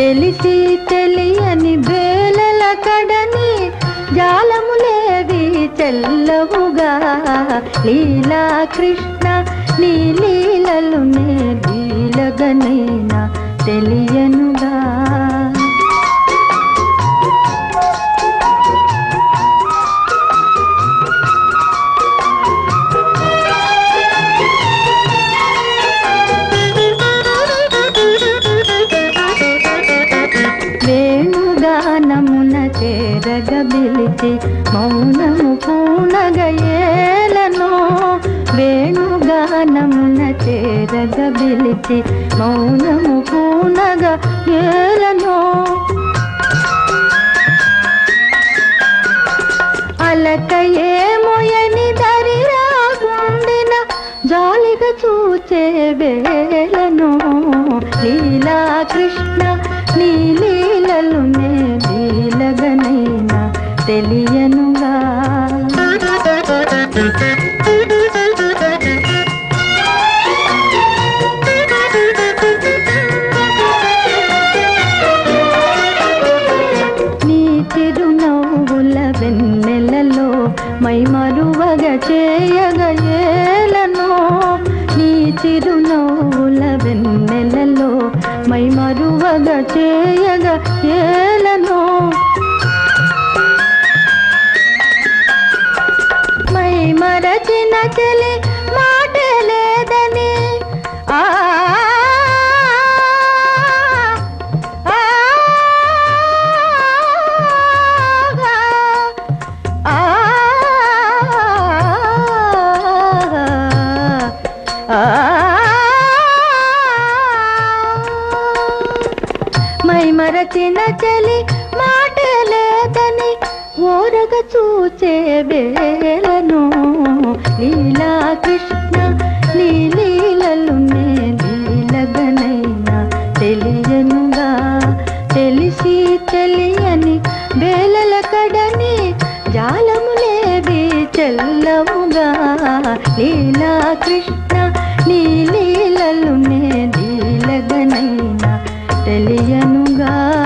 తెలిసి తెలియని బేలల కడని జాలములేవి చెల్లవుగా లీలా కృష్ణ నీ లీలలు నే లీలగనైనా తెలియనుగా వేణుగానమున చేరగ బిలిచి మౌనము పూనగయేలను వేణుగానమున చేరగ బిలిచి మౌనము పూనగ ఏలను అలకయే మొయని దరిరాగుండిన జాలిగా చూచే వేలను లీలా కృష్ణ నీ లీలలు నే లీలగనైనా తెలియనుగా నీ చిరునవ్వుల వెన్నెలలో మై మరువగ చేయగయేలను నీ చిరునవ్వుల వెన్నెలలో మై మరువగ చేయగ ఏలను మై మరచిన చెలి మాట లేదని ఆ ఆ, ఆ, ఆ, మై మరచిన చలి మాట లేదని ఓరగ చూచే వేలను లీలా కృష్ణ నీ లీలలు నే లీలగనైనా తెలియనుగా తెలిసి తెలియని వేలల కడని జాలములేవి చెల్లవుగా లీలా కృష్ణ నీ లీలలు నే లీలగనైనా తెలియనుగా